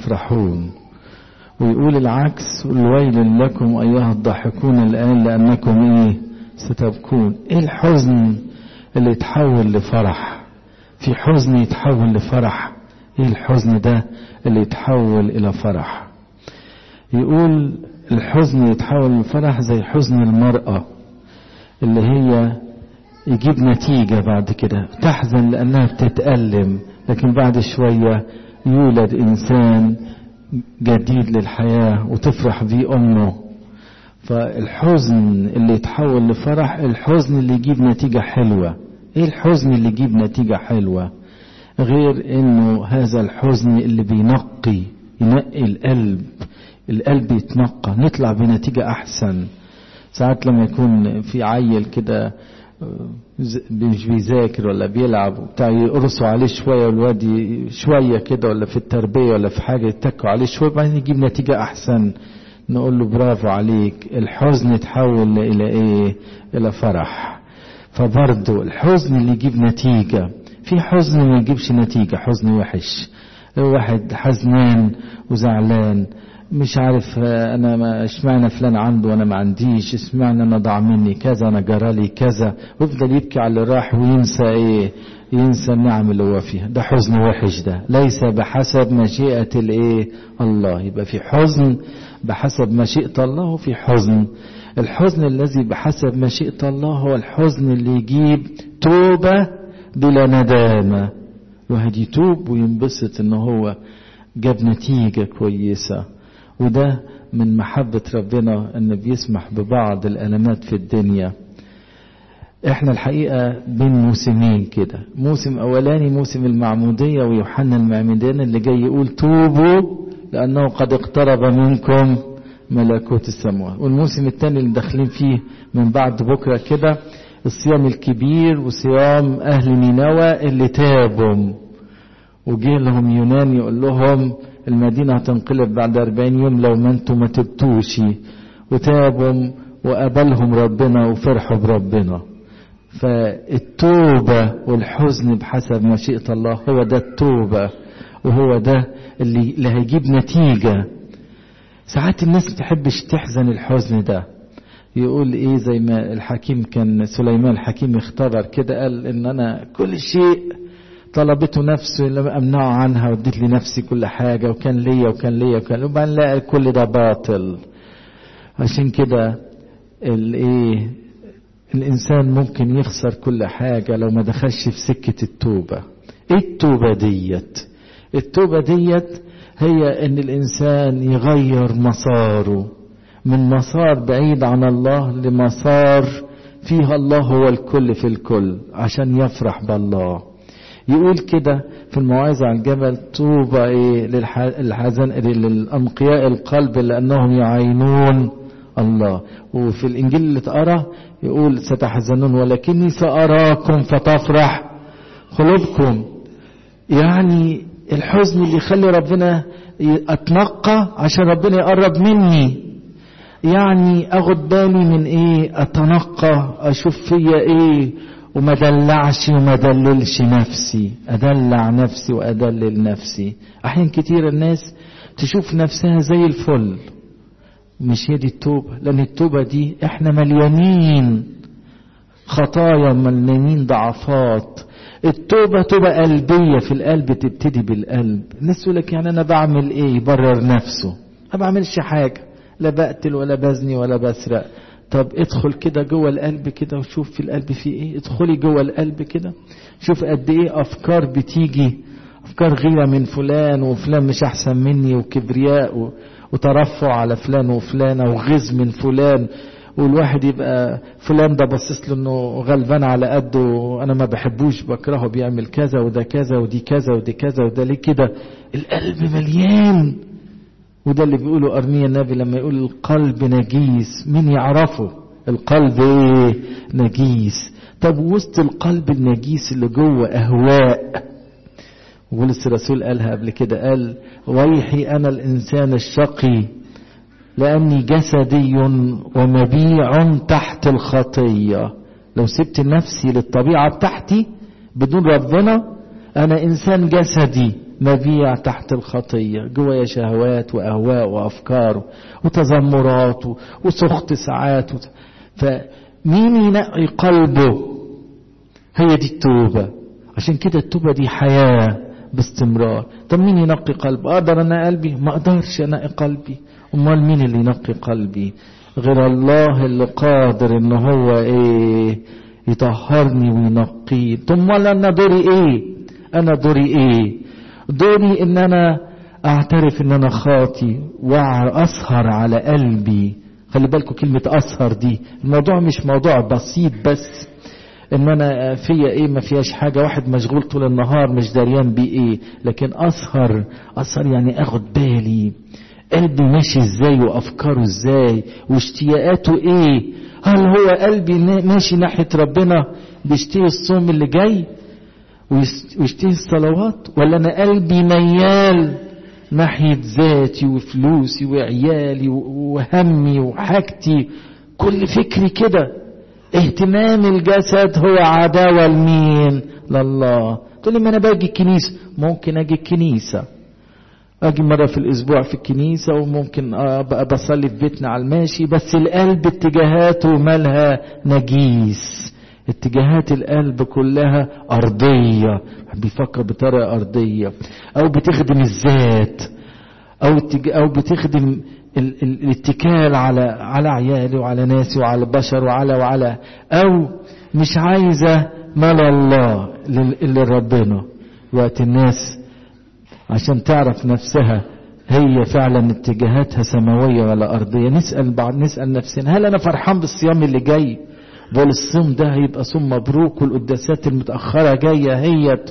تفرحون ويقول العكس الويل لكم أيها الضاحكون الآن لأنكم إيه ستبكون إيه الحزن اللي يتحول لفرح في حزن يتحول لفرح إيه الحزن ده اللي يتحول إلى فرح يقول الحزن يتحول لفرح زي حزن المرأة اللي هي يجيب نتيجة بعد كده تحزن لأنها بتتألم لكن بعد شوية يولد إنسان جديد للحياة وتفرح بيه أمه فالحزن اللي يتحول لفرح الحزن اللي يجيب نتيجة حلوة ايه الحزن اللي يجيب نتيجة حلوة غير انه هذا الحزن اللي بينقي ينقي القلب القلب يتنقى نطلع بنتيجة احسن ساعات لما يكون في عيل كده مش بيذاكر ولا بيلعب وبتاع يقرصوا عليه شويه والواد شويه كده ولا في التربيه ولا في حاجه يتكوا عليه شويه بعدين يجيب نتيجه احسن نقول له برافو عليك الحزن يتحول الى ايه الى فرح فبرضه الحزن اللي يجيب نتيجه في حزن ما يجيبش نتيجه حزن وحش واحد حزنان وزعلان مش عارف انا ما اشمعنى فلان عنده وانا ما عنديش اشمعنى انا ضاع مني كذا انا جرالي كذا ويفضل يبكي على اللي راح وينسى ايه ينسى النعم اللي هو فيها ده حزن وحش ده ليس بحسب مشيئة الايه الله يبقى في حزن بحسب مشيئة الله وفي حزن الحزن الذي بحسب مشيئة الله هو الحزن اللي يجيب توبة بلا ندامة الواحد يتوب وينبسط ان هو جاب نتيجة كويسة وده من محبة ربنا ان بيسمح ببعض الالمات في الدنيا احنا الحقيقة بين موسمين كده موسم اولاني موسم المعمودية ويوحنا المعمدان اللي جاي يقول توبوا لانه قد اقترب منكم ملكوت السماوات والموسم الثاني اللي داخلين فيه من بعد بكرة كده الصيام الكبير وصيام اهل نينوى اللي تابوا وجه لهم يونان يقول لهم المدينة هتنقلب بعد أربعين يوم لو ما انتم ما تبتوش وتابوا وقبلهم ربنا وفرحوا بربنا فالتوبة والحزن بحسب مشيئة الله هو ده التوبة وهو ده اللي, اللي هيجيب نتيجة ساعات الناس بتحبش تحزن الحزن ده يقول ايه زي ما الحكيم كان سليمان الحكيم اختبر كده قال ان انا كل شيء طلبته نفسه لما امنعه عنها واديت لنفسي كل حاجه وكان ليا وكان ليا وكان وبعدين لا كل ده باطل عشان كده الايه الانسان ممكن يخسر كل حاجه لو ما دخلش في سكه التوبه ايه التوبه ديت التوبه ديت هي ان الانسان يغير مساره من مسار بعيد عن الله لمسار فيها الله هو الكل في الكل عشان يفرح بالله يقول كده في الموعظة على الجبل طوبى ايه للحزن للأنقياء القلب لأنهم يعينون الله وفي الإنجيل اللي اتقرا يقول ستحزنون ولكني سأراكم فتفرح قلوبكم يعني الحزن اللي يخلي ربنا اتنقى عشان ربنا يقرب مني يعني اخد بالي من ايه اتنقى اشوف فيا ايه وما دلعش وما دللش نفسي ادلع نفسي وادلل نفسي احيان كتير الناس تشوف نفسها زي الفل مش هي دي التوبة لان التوبة دي احنا مليانين خطايا مليانين ضعفات التوبة توبة قلبية في القلب تبتدي بالقلب الناس يقول لك يعني انا بعمل ايه يبرر نفسه ما بعملش حاجة لا بقتل ولا بزني ولا بسرق طب ادخل كده جوه القلب كده وشوف في القلب فيه ايه ادخلي جوه القلب كده شوف قد ايه افكار بتيجي افكار غيرة من فلان وفلان مش احسن مني وكبرياء و... وترفع على فلان وفلانة وغز من فلان والواحد يبقى فلان ده باصص له انه غلبان على قده وانا ما بحبوش بكرهه بيعمل كذا وده كذا ودي كذا ودي كذا وده ليه كده القلب مليان وده اللي بيقوله أرميا النبي لما يقول القلب نجيس مين يعرفه القلب ايه نجيس طب وسط القلب النجيس اللي جوه أهواء بولس الرسول قالها قبل كده قال ويحي أنا الإنسان الشقي لأني جسدي ومبيع تحت الخطية لو سبت نفسي للطبيعة بتاعتي بدون ربنا أنا إنسان جسدي مبيع تحت الخطية جوايا شهوات وأهواء وأفكار وتذمرات وسخط ساعات وت... فمين ينقي قلبه هي دي التوبة عشان كده التوبة دي حياة باستمرار طب مين ينقي قلبه اقدر انا قلبي ما اقدرش انقي قلبي امال مين اللي ينقي قلبي غير الله اللي قادر ان هو ايه يطهرني وينقيه ثم انا دوري ايه انا دوري ايه دوري ان انا اعترف ان انا خاطي واسهر على قلبي خلي بالكم كلمة اسهر دي الموضوع مش موضوع بسيط بس ان انا فيا ايه ما فيهاش حاجة واحد مشغول طول النهار مش دريان بيه ايه لكن اسهر اسهر يعني اخد بالي قلبي ماشي ازاي وافكاره ازاي واشتياقاته ايه هل هو قلبي ماشي ناحية ربنا بيشتهي الصوم اللي جاي ويشتهي الصلوات ولا انا قلبي ميال ناحية ذاتي وفلوسي وعيالي وهمي وحاجتي كل فكري كده اهتمام الجسد هو عداوة لمين لله تقول لي ما انا باجي الكنيسة ممكن اجي الكنيسة اجي مرة في الاسبوع في الكنيسة وممكن ابقى بصلي في بيتنا على الماشي بس القلب اتجاهاته مالها نجيس اتجاهات القلب كلها ارضية بيفكر بطريقة ارضية او بتخدم الذات او او بتخدم ال ال الاتكال على على عيالي وعلى ناسي وعلى البشر وعلى وعلى او مش عايزه مال الله لربنا وقت الناس عشان تعرف نفسها هي فعلا اتجاهاتها سماويه ولا ارضيه نسال بعض نسال نفسنا هل انا فرحان بالصيام اللي جاي بقول الصوم ده هيبقى صوم مبروك والقداسات المتاخره جايه هيت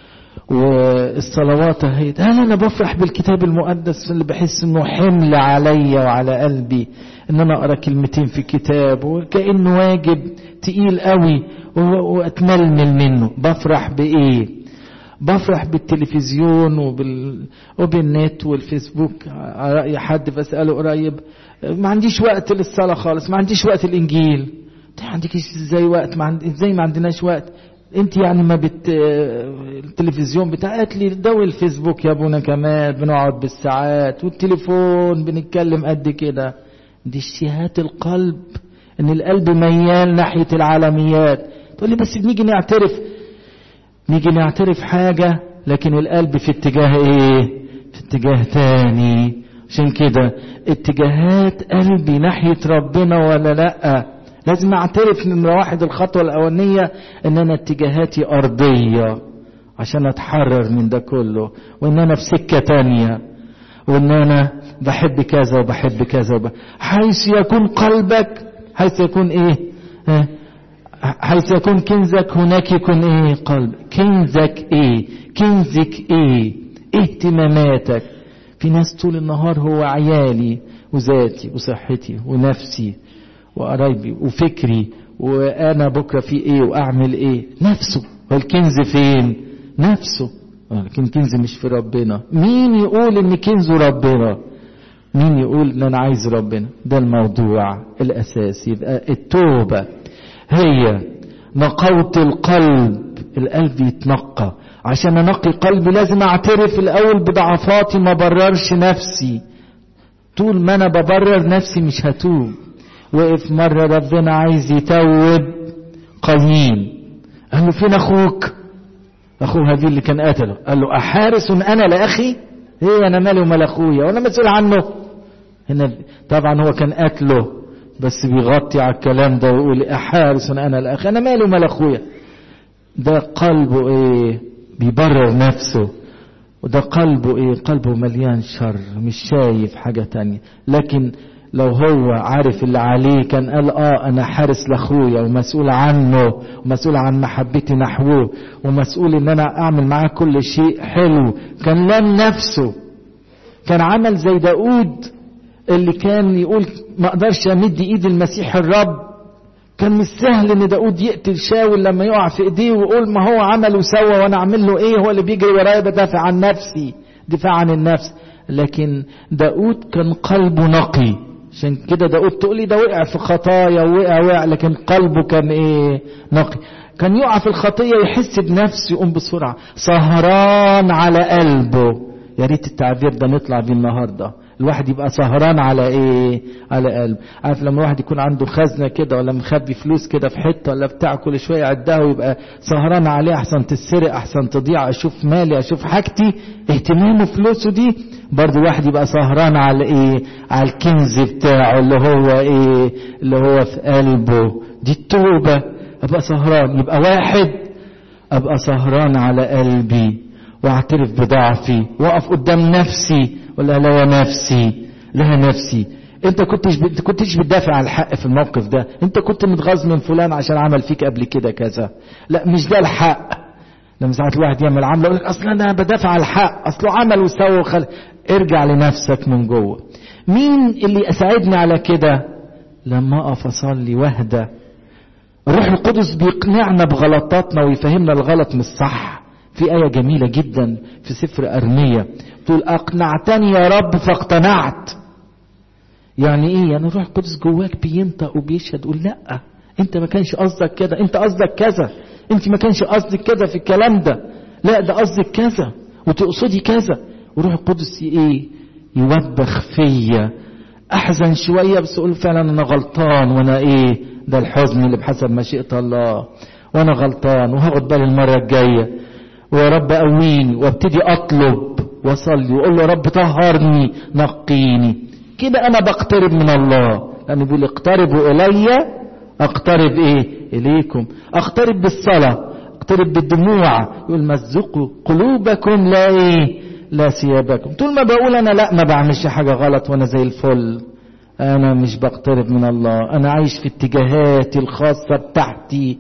والصلوات اهي هل انا بفرح بالكتاب المقدس اللي بحس انه حمل عليا وعلى قلبي ان انا اقرا كلمتين في كتاب وكانه واجب تقيل قوي واتململ منه بفرح بايه بفرح بالتلفزيون وبال... وبالنت والفيسبوك على رأي حد بسأله قريب ما عنديش وقت للصلاة خالص ما عنديش وقت الإنجيل ما عندكش ازاي وقت ما عند... ازاي ما عندناش وقت انت يعني ما بت التلفزيون بتاعت لي دو الفيسبوك يا ابونا كمان بنقعد بالساعات والتليفون بنتكلم قد كده دي اشتهات القلب ان القلب ميال ناحية العالميات تقول لي بس بنيجي نعترف نيجي نعترف حاجة لكن القلب في اتجاه ايه في اتجاه تاني عشان كده اتجاهات قلبي ناحية ربنا ولا لأ لازم اعترف نمرة واحد الخطوة الأولانية ان انا اتجاهاتي أرضية عشان اتحرر من ده كله وان انا في سكة تانية وان انا بحب كذا وبحب كذا وب... حيث يكون قلبك حيث يكون ايه اه؟ حيث يكون كنزك هناك يكون ايه قلب كنزك ايه كنزك ايه اهتماماتك في ناس طول النهار هو عيالي وذاتي وصحتي ونفسي وقرايبي وفكري وانا بكره في ايه واعمل ايه نفسه والكنز فين نفسه لكن كنز مش في ربنا مين يقول ان كنزه ربنا مين يقول ان انا عايز ربنا ده الموضوع الاساسي يبقى التوبه هي نقاوة القلب القلب يتنقى عشان انقي قلبي لازم اعترف الاول بضعفاتي ما بررش نفسي طول ما انا ببرر نفسي مش هتوب وقف مرة ربنا عايز يتوب قايين قال له فين اخوك اخوه هذه اللي كان قتله قال له احارس انا لاخي ايه انا مالي ومال اخويا وانا مسؤول عنه هنا طبعا هو كان قتله بس بيغطي على الكلام ده ويقول احارس انا لاخي انا مالي ومال اخويا ده قلبه ايه بيبرر نفسه وده قلبه ايه قلبه مليان شر مش شايف حاجة تانية لكن لو هو عارف اللي عليه كان قال اه انا حارس لاخويا ومسؤول عنه ومسؤول عن محبتي نحوه ومسؤول ان انا اعمل معاه كل شيء حلو كان لام نفسه كان عمل زي داود اللي كان يقول ما اقدرش امد ايد المسيح الرب كان مش سهل ان داود يقتل شاول لما يقع في ايديه ويقول ما هو عمل وسوى وانا اعمل له ايه هو اللي بيجري ورايا بدافع عن نفسي دفاع عن النفس لكن داود كان قلبه نقي عشان كده داود تقولي ده وقع في خطايا ووقع وقع لكن قلبه كان ايه نقي كان يقع في الخطية يحس بنفسه يقوم بسرعة سهران على قلبه يا ريت التعبير ده نطلع بيه النهارده الواحد يبقى سهران على ايه على قلب عارف لما الواحد يكون عنده خزنه كده ولا مخبي فلوس كده في حته ولا بتاع كل شويه يعدها ويبقى سهران عليه احسن تتسرق احسن تضيع اشوف مالي اشوف حاجتي اهتمامه فلوسه دي برضه الواحد يبقى سهران على ايه على الكنز بتاعه اللي هو ايه اللي هو في قلبه دي التوبه ابقى سهران يبقى واحد ابقى سهران على قلبي واعترف بضعفي واقف قدام نفسي ولا لا نفسي لا نفسي انت كنتش ب... كنتش بتدافع عن الحق في الموقف ده انت كنت متغاظ من فلان عشان عمل فيك قبل كده كذا لا مش ده الحق لما ساعات الواحد يعمل عمله يقول لك اصل انا بدافع عن الحق اصله عمل وسوى وخل... ارجع لنفسك من جوه مين اللي يساعدني على كده لما اقف اصلي واهدى الروح القدس بيقنعنا بغلطاتنا ويفهمنا الغلط من الصح في آية جميلة جدا في سفر أرمية تقول أقنعتني يا رب فاقتنعت يعني إيه يعني الروح القدس جواك بينطق وبيشهد يقول لأ أنت ما كانش قصدك كده أنت قصدك كذا أنت ما كانش قصدك كذا في الكلام ده لا ده قصدك كذا وتقصدي كذا وروح القدس إيه يوبخ فيا أحزن شوية بس أقول فعلا أنا غلطان وأنا إيه ده الحزن اللي بحسب مشيئة الله وأنا غلطان وهاخد بالي المرة الجاية ويا رب قويني وابتدي اطلب واصلي واقول له يا رب طهرني نقيني كده انا بقترب من الله لانه بيقول اقتربوا الي اقترب ايه اليكم اقترب بالصلاه اقترب بالدموع يقول مزقوا قلوبكم لا ايه لا ثيابكم طول ما بقول انا لا ما بعملش حاجه غلط وانا زي الفل انا مش بقترب من الله انا عايش في اتجاهاتي الخاصه بتاعتي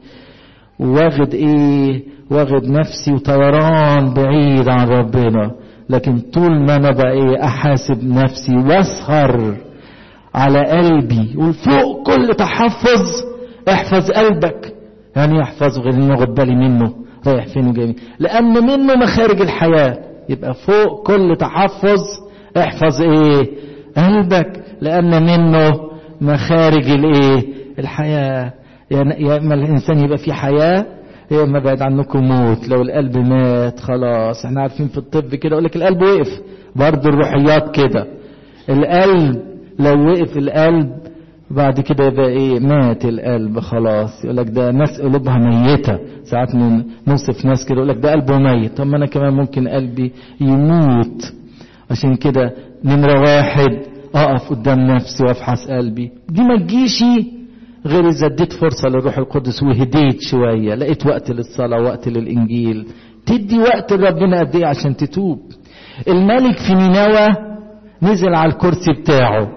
واخد ايه واخد نفسي وطيران بعيد عن ربنا لكن طول ما انا بقى ايه احاسب نفسي واسهر على قلبي وفوق كل تحفظ احفظ قلبك يعني يحفظه غير انه واخد بالي منه رايح فين وجاي منه لان منه مخارج الحياه يبقى فوق كل تحفظ احفظ ايه قلبك لان منه مخارج الايه الحياه يعني يا اما الانسان يبقى في حياه يا اما بعد عنكم موت لو القلب مات خلاص احنا عارفين في الطب كده يقول لك القلب وقف برضه الروحيات كده القلب لو وقف القلب بعد كده يبقى ايه مات القلب خلاص يقول لك ده ناس قلوبها ميته ساعات من نوصف ناس كده يقول لك ده قلبه ميت طب ما انا كمان ممكن قلبي يموت عشان كده نمره واحد اقف قدام نفسي وافحص قلبي دي ما تجيش غير اذا اديت فرصه للروح القدس وهديت شويه لقيت وقت للصلاه وقت للانجيل تدي وقت لربنا قد ايه عشان تتوب الملك في نينوى نزل على الكرسي بتاعه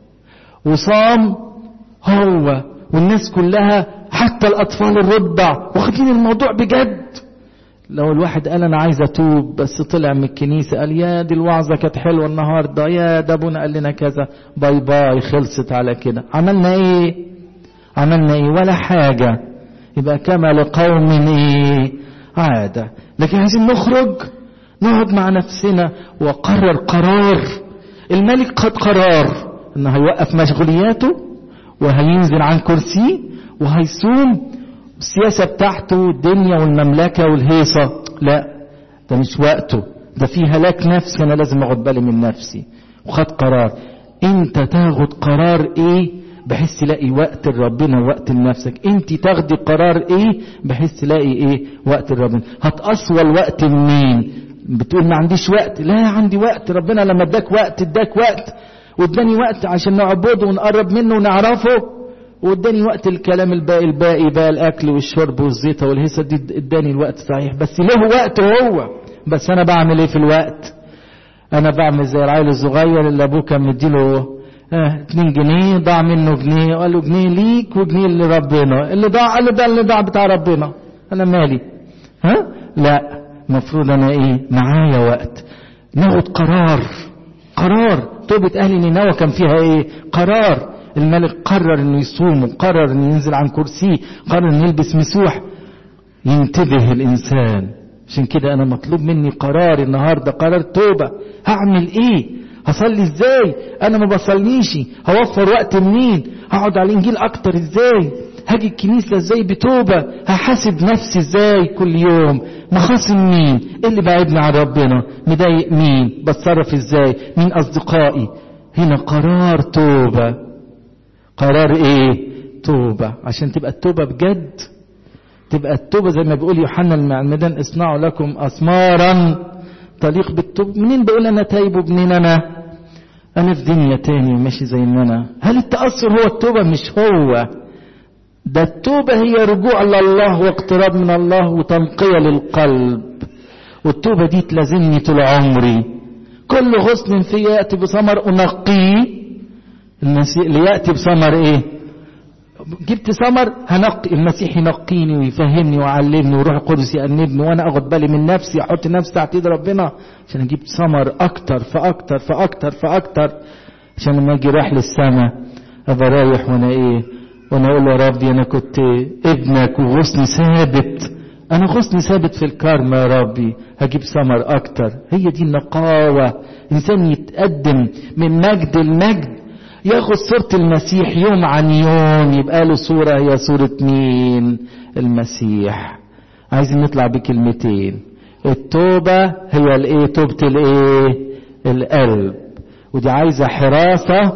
وصام هو والناس كلها حتى الاطفال الرضع واخدين الموضوع بجد لو الواحد قال انا عايز اتوب بس طلع من الكنيسه قال يا دي الوعظه كانت حلوه النهارده يا ده ابونا قال لنا كذا باي باي خلصت على كده عملنا ايه عملنا ايه ولا حاجة يبقى كما لقوم ايه عادة لكن عايزين نخرج نقعد مع نفسنا وقرر قرار الملك خد قرار انه هيوقف مشغولياته وهينزل عن كرسيه وهيصوم السياسة بتاعته الدنيا والمملكة والهيصة لا ده مش وقته ده في هلاك نفسي انا لازم اخد بالي من نفسي وخد قرار انت تاخد قرار ايه بحيث تلاقي وقت لربنا ووقت لنفسك انت تاخدي قرار ايه بحيث تلاقي ايه وقت لربنا هتقصوى الوقت منين بتقول ما عنديش وقت لا عندي وقت ربنا لما اداك وقت اداك وقت واداني وقت عشان نعبده ونقرب منه ونعرفه واداني وقت الكلام الباقي الباقي بقى الاكل والشرب والزيطه والهيصه دي اداني الوقت صحيح بس له وقت هو بس انا بعمل ايه في الوقت انا بعمل زي العيل الصغير اللي ابوه كان مديله اه 2 جنيه ضاع منه جنيه قال له جنيه ليك وجنيه لربنا اللي ضاع قال له ده اللي ضاع بتاع ربنا انا مالي ها لا المفروض انا ايه معايا وقت ناخد قرار قرار توبة اهل نينوى كان فيها ايه قرار الملك قرر انه يصوم وقرر انه ينزل عن كرسيه قرر انه يلبس مسوح ينتبه الانسان عشان كده انا مطلوب مني قرار النهارده قرار توبه هعمل ايه هصلي ازاي انا ما بصليش هوفر وقت منين هقعد على الانجيل اكتر ازاي هاجي الكنيسة ازاي بتوبة هحاسب نفسي ازاي كل يوم مخاصم مين إيه اللي بعدني عن ربنا مضايق مين بتصرف ازاي مين اصدقائي هنا قرار توبة قرار ايه توبة عشان تبقى التوبة بجد تبقى التوبة زي ما بيقول يوحنا المعمدان اصنعوا لكم أسمارا تليق بالتوب منين بقول أنا تايب ومنين أنا أنا في دنيا تاني وماشي زي ما أنا هل التأثر هو التوبة مش هو ده التوبة هي رجوع لله واقتراب من الله وتنقية للقلب والتوبة دي تلازمني طول عمري كل غصن في يأتي بثمر أنقيه المسيح ليأتي بثمر إيه جبت ثمر هنقي المسيح ينقيني ويفهمني ويعلمني وروح القدس يأنبني وانا اخد بالي من نفسي احط نفسي تحت ايد ربنا عشان اجيب ثمر اكتر فاكتر فاكتر فاكتر عشان لما اجي رايح للسماء ابقى رايح وانا ايه وانا اقول يا ربي انا كنت ابنك وغصني ثابت انا غصني ثابت في الكرم يا ربي هجيب ثمر اكتر هي دي النقاوة انسان يتقدم من مجد لمجد ياخد صورة المسيح يوم عن يوم يبقى له صورة هي صورة مين المسيح عايزين نطلع بكلمتين التوبة هي الايه توبة الايه القلب ودي عايزة حراسة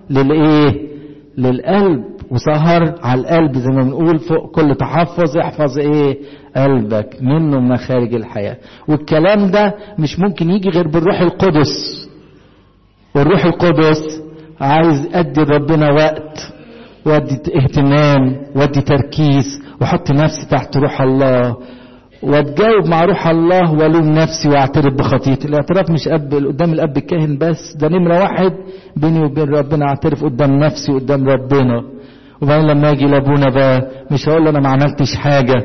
للايه للقلب وسهر على القلب زي ما بنقول فوق كل تحفظ احفظ ايه قلبك منه مخارج الحياة والكلام ده مش ممكن يجي غير بالروح القدس والروح القدس عايز ادي ربنا وقت وادي اهتمام وادي تركيز واحط نفسي تحت روح الله واتجاوب مع روح الله والوم نفسي واعترف بخطيئتي الاعتراف مش اب قدام الاب الكاهن بس ده نمره واحد بيني وبين ربنا اعترف قدام نفسي قدام ربنا وبعدين لما اجي لابونا بقى مش هقول انا ما عملتش حاجه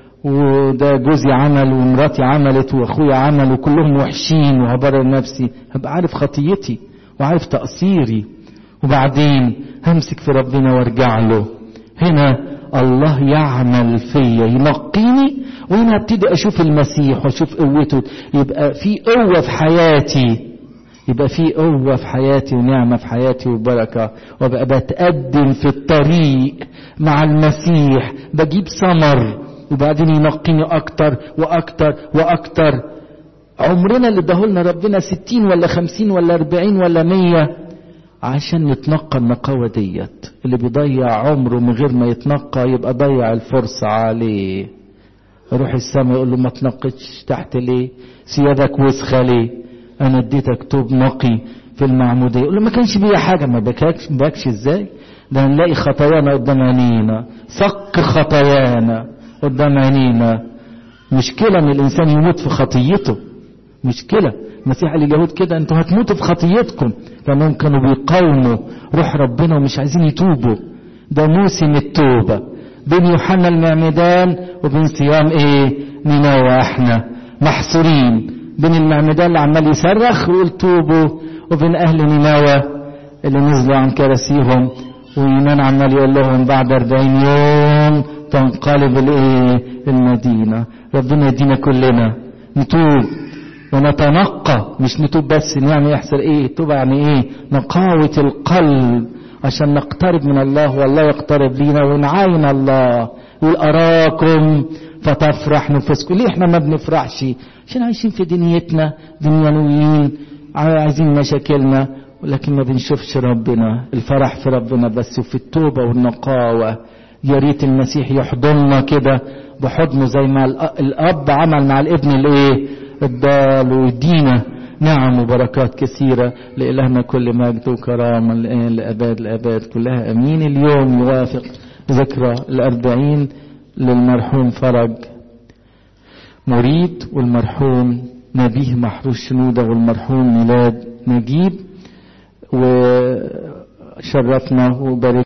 وده جوزي عمل ومراتي عملت واخويا عمل وكلهم وحشين وهبرر نفسي هبقى عارف خطيتي وعارف تقصيري وبعدين همسك في ربنا وارجع له هنا الله يعمل فيا ينقيني وانا ابتدي اشوف المسيح واشوف قوته يبقى في قوه في حياتي يبقى في قوة في حياتي ونعمة في حياتي وبركة وابقى بتقدم في الطريق مع المسيح بجيب ثمر وبعدين ينقيني أكتر وأكتر وأكتر عمرنا اللي اداهولنا ربنا ستين ولا خمسين ولا أربعين ولا مية عشان نتنقى النقاوة ديت اللي بيضيع عمره من غير ما يتنقى يبقى ضيع الفرصة عليه روح السماء يقول له ما تنقتش تحت ليه ثيابك وسخة ليه انا اديتك توب نقي في المعمودية يقول له ما كانش بيها حاجة ما بكاكش ما بكش ازاي ده هنلاقي خطايانا قدام عينينا صك خطايانا قدام عينينا مشكلة ان الانسان يموت في خطيته مشكلة المسيح قال لليهود كده انتوا هتموتوا في خطيتكم لانهم كانوا بيقاوموا روح ربنا ومش عايزين يتوبوا ده موسم التوبة بين يوحنا المعمدان وبين صيام ايه نينوى احنا محصورين بين المعمدان اللي عمال يصرخ ويقول توبوا وبين اهل نينوى اللي نزلوا عن كراسيهم ويونان عمال يقول لهم بعد 40 يوم تنقلب الايه المدينه ربنا يدينا كلنا نتوب ونتنقى مش نتوب بس نعمل يحصل ايه توب يعني ايه نقاوة القلب عشان نقترب من الله والله يقترب لينا ونعاين الله يقول اراكم فتفرح نفوسكم ليه احنا ما بنفرحش عشان عايشين في دنيتنا دنيانويين عايزين مشاكلنا ولكن ما بنشوفش ربنا الفرح في ربنا بس وفي التوبة والنقاوة يا ريت المسيح يحضننا كده بحضنه زي ما الاب عمل مع الابن الايه الضال ويدينا نعم وبركات كثيرة لإلهنا كل مجد وكرامة الآن لأباد الأباد كلها أمين اليوم يوافق ذكرى الأربعين للمرحوم فرج مريد والمرحوم نبيه محروس شنودة والمرحوم ميلاد نجيب وشرفنا وبارك